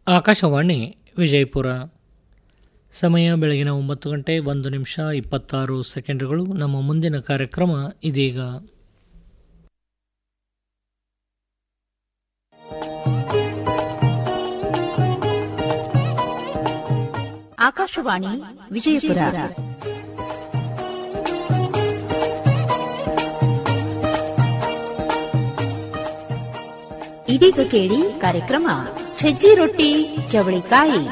ಆಕಾಶವಾಣಿ ವಿಜಯಪುರ ಸಮಯ ಬೆಳಗಿನ ಒಂಬತ್ತು ಗಂಟೆ ಒಂದು ನಿಮಿಷ ಇಪ್ಪತ್ತಾರು ಸೆಕೆಂಡುಗಳು ನಮ್ಮ ಮುಂದಿನ ಕಾರ್ಯಕ್ರಮ ಇದೀಗ ಆಕಾಶವಾಣಿ ವಿಜಯಪುರ ಇದೀಗ ಕೇಳಿ ಕಾರ್ಯಕ್ರಮ ಸಜ್ಜಿ ರೊಟ್ಟಿ ಚವಳಿಕಾಯಿ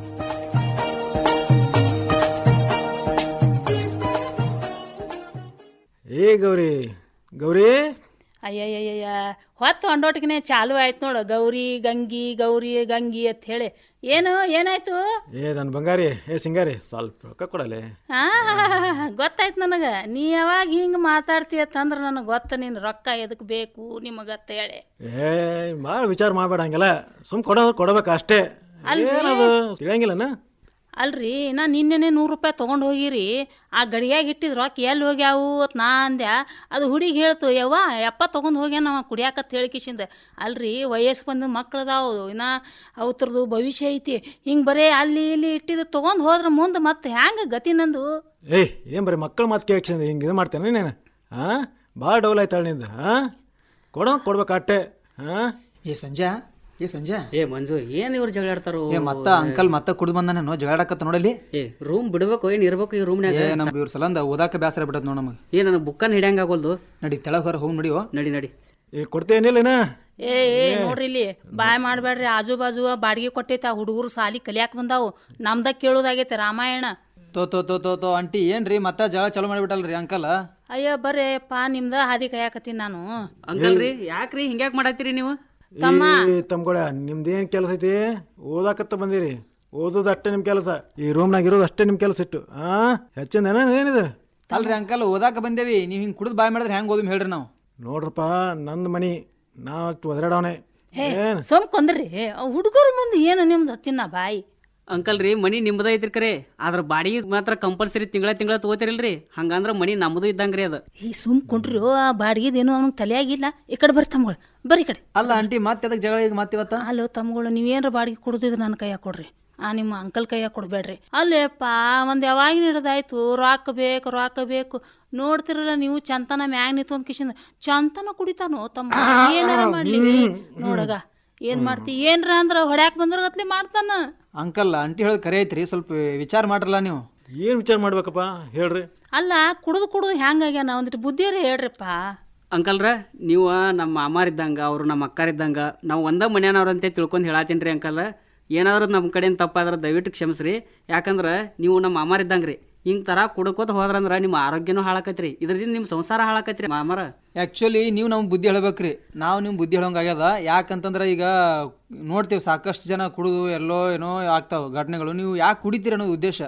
ಏ ಗೌರಿ ಗೌರಿ ಅಯ್ಯಯ್ಯಯ್ಯ ಹೊತ್ತು ಹೊಂಡೋಟಿಗೆ ಚಾಲು ಆಯ್ತು ನೋಡು ಗೌರಿ ಗಂಗಿ ಗೌರಿ ಗಂಗಿ ಅಂತ ಹೇಳಿ ಏನು ಏನಾಯ್ತು ಏ ನನ್ನ ಬಂಗಾರಿ ಏ ಸಿಂಗಾರಿ ಸ್ವಲ್ಪ ರೊಕ್ಕ ಕೊಡಲೆ ಹಾ ಗೊತ್ತಾಯ್ತು ನನಗೆ ನೀ ಯಾವಾಗ ಹಿಂಗೆ ಮಾತಾಡ್ತೀಯ ಅಂತಂದ್ರೆ ನನಗೆ ಗೊತ್ತ ನೀನು ರೊಕ್ಕ ಎದಕ್ಕೆ ಬೇಕು ನಿಮಗೆ ಅಂತ ಹೇಳಿ ಏ ಭಾಳ ವಿಚಾರ ಮಾಡಬೇಡ ಹಂಗೆಲ್ಲ ಸುಮ್ ಕೊಡೋ ಕೊಡಬೇಕು ಅಷ್ಟೇ ಏನದು ತಿಳಿಯಂಗಿಲ್ಲನ ಅಲ್ರಿ ನಾ ನಿನ್ನೆನೆ ನೂರು ರೂಪಾಯಿ ತೊಗೊಂಡು ಹೋಗಿರಿ ಆ ಗಡಿಯಾಗ ಇಟ್ಟಿದ್ ರೊಕ್ಕ ಎಲ್ಲಿ ಹೋಗ್ಯಾವು ಅಂತ ನಾ ಅಂದ್ಯ ಅದು ಹುಡುಗಿ ಹೇಳ್ತು ಯವ್ವ ಯಪ್ಪ ತೊಗೊಂಡು ಹೋಗ್ಯಾನ ನಾವು ಕುಡಿಯಾಕತ್ ಹೇಳಿಕಿಶಿಂದ ಅಲ್ರಿ ವಯಸ್ಸು ಬಂದ ಮಕ್ಳು ಅದಾವು ಇನ್ನ ಅವತ್ರದು ಭವಿಷ್ಯ ಐತಿ ಹಿಂಗೆ ಬರೇ ಅಲ್ಲಿ ಇಲ್ಲಿ ಇಟ್ಟಿದ್ದು ತೊಗೊಂಡು ಹೋದ್ರೆ ಮುಂದೆ ಮತ್ತೆ ಹ್ಯಾಂಗ ಗತಿ ನಂದು ಏಯ್ ಏನು ಬರೀ ಮಕ್ಕಳು ಮಾತು ಕೇಳ್ಕೊಂಡು ಹಿಂಗೆ ಇದು ಮಾಡ್ತೇನೆ ನೀನು ಹಾಂ ಭಾಳ ಡೌಲ್ ಆಯ್ತಾಳ ನಿಂದು ಹಾಂ ಕೊಡೋ ಕೊಡ್ಬೇಕು ಅಷ್ಟೇ ಹಾಂ ಏ ಸಂಜೆ ಏ ಸಂಜೆ ಏ ಮಂಜು ಏನ್ ಇವ್ರು ಜಗಳಾಡ್ತಾರೋ ಏ ಮತ್ತ ಅಂಕಲ್ ಮತ್ತ ಕುಡ್ದು ಬಂದಾನೇನೋ ಜಗಳಾಡಕತ್ತ ನೋಡಲಿ ಏ ರೂಮ್ ಬಿಡ್ಬೇಕು ಏನ್ ಇರ್ಬೇಕು ಈ ರೂಮ್ನ್ಯಾಗ ಏ ನಮ್ ಇವ್ರ ಸಲಂದ ಓದಾಕ ಬ್ಯಾಸರ ಬಿಟ್ಟದ್ ನೋಡ್ ನಮಗೆ ಏ ನನಗೆ ಬುಕ್ಕನ್ ಹಿಡಿಯಂಗ ಆಗೋಲ್ದು ನಡಿ ತೆಳಗ್ ಹೊರ ಹೋಗಿ ನಡಿಯೋ ನಡಿ ನಡಿ ಈಗ ಕೊಡ್ತೇನಿಲ್ಲನ ಏ ಏ ನೋಡ್ರಿ ಇಲ್ಲಿ ಬಾಯ್ ಮಾಡಬೇಡ್ರಿ ಆಜು ಬಾಜು ಬಾಡಿಗೆ ಕೊಟ್ಟೈತೆ ಆ ಹುಡುಗರು ಸಾಲಿ ಕಲಿಯಾಕ ಬಂದಾವು ನಮ್ದಾಗ ಕೇಳೋದಾಗೈತೆ ರಾಮಾಯಣ ತೋ ತೋ ತೋ ತೋ ತೋ ಅಂಟಿ ಏನ್ರಿ ಮತ್ತ ಜಗಳ ಚಲೋ ಮಾಡಿಬಿಟ್ಟಲ್ರಿ ಅಂಕಲ್ ಅಯ್ಯೋ ಬರ್ರಿಪ್ಪ ನಿಮ್ದ ಹಾದಿ ಕಾಯಕತ್ತೀನಿ ನಾನು ಅಂಕಲ್ ರೀ ಯಾಕ್ರಿ ಹಿಂಗ್ಯಾಕ್ ಮಾಡತ್ತೀರಿ ನೀವು ತಮ್ಮ ತಮ್ಗೊಳ ನಿಮ್ದೇನು ಕೆಲಸ ಐತಿ ಓದಾಕತ್ತ ಬಂದಿರಿ ಓದೋದು ಅಷ್ಟೇ ನಿಮ್ಮ ಕೆಲಸ ಈ ರೂಮ್ನಾಗ ಇರೋದು ಅಷ್ಟೇ ನಿಮ್ಮ ಕೆಲಸ ಇಟ್ಟು ಹಾಂ ಹೆಚ್ಚಿಂದೇನ ಏನಿದೆ ಅಲ್ರಿ ಅಂಕಲ್ ಓದಾಕ ಬಂದೇವಿ ನೀವ್ ಹಿಂಗ್ ಕುಡ್ದು ಬಾಯ್ ಮಾಡಿದ್ರೆ ಹೆಂಗ್ ಓದಿಮ್ ಹೇಳ್ರಿ ನಾವು ನೋಡ್ರಪ್ಪ ನಂದು ಮನಿ ನಾ ಒದರಾಡವನೆ ಏನು ಸುಮ್ ಕೊಂದ್ರಿ ಹುಡುಗರ ಮುಂದೆ ಏನು ನಿಮ್ದು ಹತ್ತಿನ ಬಾಯಿ ಅಂಕಲ್ ರೀ ಮನಿ ನಿಮ್ದ ಐತ್ರಿ ಕರೆ ಆದ್ರ ಬಾಡಿಗೆ ಮಾತ್ರ ಕಂಪಲ್ಸರಿ ತಿಂಗಳ ತಿಂಗಳ ತಗೋತಿರಲ್ರಿ ಹಂಗಂದ್ರ ಮನಿ ನಮ್ದು ಇದ್ದಂಗ್ರಿ ಅದು ಈ ಸುಮ್ ಕೊಂಡ್ರಿ ಆ ಬಾಡಿಗೆದೇನು ಅವ್ನಿಗೆ ತಲೆಯಾಗಿಲ್ಲ ಈ ಕಡೆ ಬರ್ರಿ ತಮ್ಗಳು ಬರ್ರಿ ಈ ಕಡೆ ಅಲ್ಲ ಆಂಟಿ ಮತ್ತೆ ಅದಕ್ಕೆ ಜಗಳ ಈಗ ಮತ್ತೆ ಇವತ್ತ ಅಲ್ಲೋ ತಮ್ಗಳು ನೀವೇನ್ರ ಬಾಡಿಗೆ ಕೊಡೋದಿದ್ರೆ ನನ್ನ ಕೈಯಾಗ ಕೊಡ್ರಿ ಆ ನಿಮ್ಮ ಅಂಕಲ್ ಕೈಯಾಗ ಕೊಡ್ಬೇಡ್ರಿ ಅಲ್ಲೇಪ್ಪ ಒಂದ್ ಯಾವಾಗಿನ ಹಿಡ್ದಾಯ್ತು ರೊಕ್ಕ ಬೇಕು ರೊಕ್ಕ ಬೇಕು ನೋಡ್ತಿರಲ್ಲ ನೀವು ಚಂತನ ಮ್ಯಾಗ್ ನಿಂತ್ಕೊಂಡ್ ಕಿಶಿಂದ ಚಂತನ ಕುಡಿತಾನೋ ತಮ್ಮ ಏನಾರ ಮಾಡ್ಲಿ ನೋಡಗ ಏನ್ ಮಾಡ್ತಿ ಏನ್ರ ಅಂದ್ರ ಹೊಡ್ಯಾಕ್ ಬಂದ್ರ ಗತ್ಲೆ ಮಾಡ್ತಾನ ಅಂಕಲ್ ಆಂಟಿ ಹೇಳೋದು ಕರೆ ಐತ್ರಿ ಸ್ವಲ್ಪ ವಿಚಾರ ಮಾಡ್ರಲ್ಲ ನೀವು ಏನು ವಿಚಾರ ಮಾಡ್ಬೇಕಪ್ಪ ಹೇಳ್ರಿ ಅಲ್ಲ ಕುಡ್ದು ಕುಡ್ದು ಹ್ಯಾಂಗಾಗ್ಯಾನ ಒಂದಿಟ್ಟು ಬುದ್ಧಿಯರ ಹೇಳ್ರಿಪ್ಪ ಅಂಕಲ್ರ ನೀವು ನಮ್ಮ ಮಾಮಾರಿದ್ದಂಗ ಅವ್ರು ನಮ್ಮ ಅಕ್ಕಾರಿದ್ದಂಗ ನಾವು ಒಂದ ಮನ್ಯಾನವ್ರ ಅಂತ ತಿಳ್ಕೊಂಡು ಹೇಳತ್ತೀನಿ ರೀ ಅಂಕಲ್ ಏನಾದ್ರೂ ನಮ್ಮ ಕಡೆಯಿಂದ ತಪ್ಪಾದ್ರೆ ದಯವಿಟ್ಟು ಕ್ಷಮಿಸ್ರಿ ಯಾಕಂದ್ರೆ ನೀವು ನಮ್ಮ ಮಾಮಾರಿದ್ದಂಗ್ರಿ ಹಿಂಗೆ ಥರ ಕುಡ್ಕೋತ ಹೋದ್ರಂದ್ರೆ ನಿಮ್ಮ ಆರೋಗ್ಯನೂ ಹಾಳಾಕತ್ರಿ ಇದರಿಂದ ನಿಮ್ಮ ಸಂಸಾರ ಹಾಳಾಕತ್ರಿ ಮಾಮಾರ ಆ್ಯಕ್ಚುಲಿ ನೀವು ನಮ್ಗೆ ಬುದ್ಧಿ ಹೇಳ್ಬೇಕ್ರಿ ನಾವು ನಿಮ್ಗೆ ಬುದ್ಧಿ ಹೇಳೋಂಗ್ ಆಗ್ಯದ ಯಾಕಂತಂದ್ರೆ ಈಗ ನೋಡ್ತೀವಿ ಸಾಕಷ್ಟು ಜನ ಕುಡಿದು ಎಲ್ಲೋ ಏನೋ ಆಗ್ತಾವ ಘಟನೆಗಳು ನೀವು ಯಾಕೆ ಕುಡಿತೀರಿ ಅನ್ನೋದು ಉದ್ದೇಶ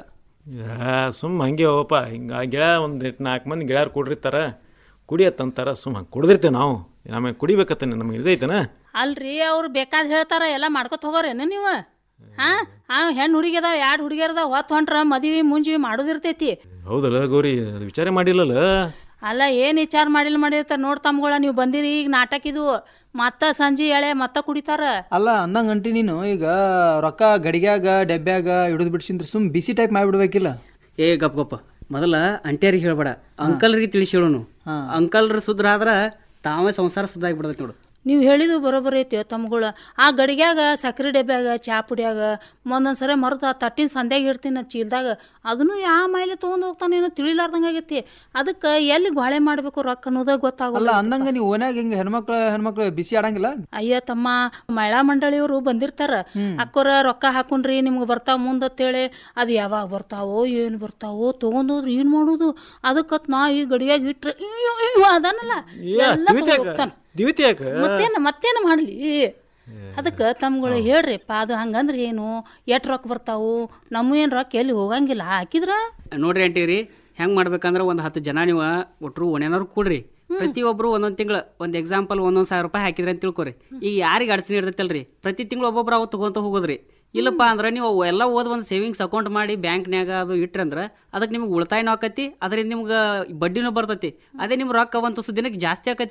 ಸುಮ್ಮ ಹಂಗೆ ಹೋಗಪ್ಪ ಹಿಂಗೆ ಗೆಳೆಯ ಒಂದು ನಾಲ್ಕು ಮಂದಿ ಗೆಳೆಯರು ಕುಡಿರ್ತಾರ ಕುಡಿಯತ್ತಂತಾರ ಸುಮ್ಮ ಹಂಗೆ ಕುಡ್ದಿರ್ತೇವೆ ನಾವು ನಮಗೆ ಕುಡಿಬೇಕತ್ತ ನಮಗೆ ಇದೈತನ ಅಲ್ರಿ ಅವ್ರು ಬೇಕಾದ್ ಹೇಳ್ತಾರ ಎಲ್ಲ ಮಾಡ್ಕೊತ ಹೋಗೋರೇನು ನೀವು ಹಾ ಆ ಹೆಣ್ಣು ಹುಡುಗಿ ಅದಾವ ಎರಡು ಹುಡುಗಿಯರ್ ಅದಾವ ಹೊತ್ತು ಹೊಂಟ್ರ ಮದ್ವಿ ಮುಂಜಿ ಮಾಡೋದಿರ್ತೈತಿ ಹೌದಲ್ಲ ಗೌರಿ ಅದು ವಿಚಾರ ಮಾಡಿಲ್ಲಲ್ಲ ಅಲ್ಲ ಏನು ವಿಚಾರ ಮಾಡಿಲ್ಲ ಮಾಡಿರ್ತಾರ ನೋಡ್ ತಮ್ಗಳ ನೀವು ಬಂದಿರಿ ಈಗ ನಾಟಕ ಇದು ಮತ್ತ ಸಂಜೆ ಎಳೆ ಮತ್ತ ಕುಡಿತಾರ ಅಲ್ಲ ಅಂದಂಗೆ ಅಂಟಿ ನೀನು ಈಗ ರೊಕ್ಕ ಗಡಿಗ್ಯಾಗ ಡೆಬ್ಯಾಗ ಹಿಡಿದು ಬಿಡ್ಸಿಂದ್ರೆ ಸುಮ್ ಬಿಸಿ ಟೈಪ್ ಮಾಡಿಬಿಡ್ಬೇಕಿಲ್ಲ ಏ ಗಪ್ ಗಪ್ಪ ಮೊದಲ ಅಂಟ್ಯಾರಿಗೆ ಹೇಳ್ಬೇಡ ಅಂಕಲ್ರಿಗೆ ತಿಳಿಸಿ ಹೇಳೋನು ಅಂಕಲ್ರ ಸುದ್ರ ಆದ್ರ ತಾವೇ ಸಂಸಾರ ಸುದ್ದ ಆಗಿಬಿಡ್ತೈತಿ ನೋಡು ನೀವು ಹೇಳಿದ್ದು ಬರೋಬ್ಬರಿ ಐತಿ ತಮ್ಗಳ ಆ ಗಡಿಗ್ಯಾಗ ಸಕ್ರೆ ಡಬ್ಯಾಗ ಚಾ ಪುಡಿಯಾಗ ಒಂದೊಂದು ಸರಿ ಮರದ ಆ ತಟ್ಟಿನ ಸಂಧ್ಯಾಗ ಇಡ್ತೀನಿ ಚೀಲ್ದಾಗ ಅದನ್ನು ಯಾವ ಮೈಲೆ ತೊಗೊಂಡು ಹೋಗ್ತಾನೇನೋ ತಿಳಿಲಾರ್ದಂಗೆ ಆಗೈತಿ ಅದಕ್ಕೆ ಎಲ್ಲಿ ಗೋಳೆ ಮಾಡಬೇಕು ರೊಕ್ಕ ಅನ್ನೋದೇ ಅಲ್ಲ ಗೊತ್ತಾಗಲ್ಲ ಅಂದಂಗ ನೀವು ಓನ್ಯಾಗ ಹಿಂಗೆ ಹೆಣ್ಮಕ್ಳು ಹೆಣ್ಮಕ್ಳು ಬಿಸಿ ಆಡಂಗಿಲ್ಲ ಅಯ್ಯ ತಮ್ಮ ಮಹಿಳಾ ಮಂಡಳಿಯವರು ಬಂದಿರ್ತಾರ ಅಕ್ಕೋರ ರೊಕ್ಕ ಹಾಕೊಂಡ್ರಿ ನಿಮ್ಗೆ ಬರ್ತಾವ ಮುಂದತ್ತೇಳಿ ಅದು ಯಾವಾಗ ಬರ್ತಾವೋ ಏನು ಬರ್ತಾವೋ ತೊಗೊಂಡೋದ್ರು ಏನು ಮಾಡೋದು ಅದಕ್ಕತ್ ನಾ ಈ ಗಡಿಯಾಗ ಇಟ್ರೆ ಇಯ್ಯೋ, ಇಯ್ಯೋ ಅದನ್ನಲ್ಲ ಎಲ್ಲ ತಗೊಂಡ್ ಹೋಗ್ತಾನ ದಿವಿತಿ ಯಾಕೆ ಮತ್ತೇನ ಮತ್ತೇನ ಮಾಡ್ಲಿ ಅದಕ್ಕೆ ತಮ್ಗಳು ಹೇಳ್ರಿಪ್ಪ ಅದು ಹಂಗಂದ್ರೆ ಏನು ಎಟ್ ರೊಕ್ಕ ಬರ್ತಾವು ನಮ್ಮ ಏನು ರೊಕ್ಕ ಎಲ್ಲಿ ಹೋಗಂಗಿಲ್ಲ ಹಾಕಿದ್ರ ನೋಡ್ರಿ ಅಂಟೀರಿ ಹೆಂಗ್ ಮಾಡ್ಬೇಕಂದ್ರೆ ಒಂದು ಹತ್ತು ಜನ ನೀವು ಒಟ್ರು ಒಣೇನವ್ರು ಕೂಡ್ರಿ ಪ್ರತಿಯೊಬ್ರು ಒಂದೊಂದ್ ತಿಂಗಳು ಒಂದ್ ಎಕ್ಸಾಂಪಲ್ ಒಂದೊಂದ್ ಸಾವಿರ ರೂಪಾಯಿ ಹಾಕಿದ್ರಿ ಅಂತ ತಿಳ್ಕೊರಿ ಈಗ ಯಾರಿಗೆ ಅಡಚಣೆ ಇರ್ತೈತಲ್ರಿ ಪ್ರತಿ ತಿಂಗಳು ಒಬ್ಬೊಬ್ರು ಅವು ತಗೊಂತ ಹೋಗೋದ್ರಿ ಇಲ್ಲಪ್ಪ ಅಂದ್ರೆ ನೀವು ಅವು ಎಲ್ಲ ಓದ್ ಒಂದು ಸೇವಿಂಗ್ಸ್ ಅಕೌಂಟ್ ಮಾಡಿ ಬ್ಯಾಂಕ್ನ್ಯಾಗ ಅದು ಇಟ್ರಿ ಅಂದ್ರೆ ಅದಕ್ಕೆ ನಿಮ್ಗೆ ಉಳಿತಾಯನೂ ಆಕತಿ ಅದರಿಂದ ನಿಮ್ಗೆ ಬಡ್ಡಿನೂ ಬರ್ತೈತಿ ಅದೇ ನಿಮ್ ರೊಕ್ಕ ಒಂದು ದಿನಕ್ಕೆ ಜಾಸ್ತಿ ಆಕತಿ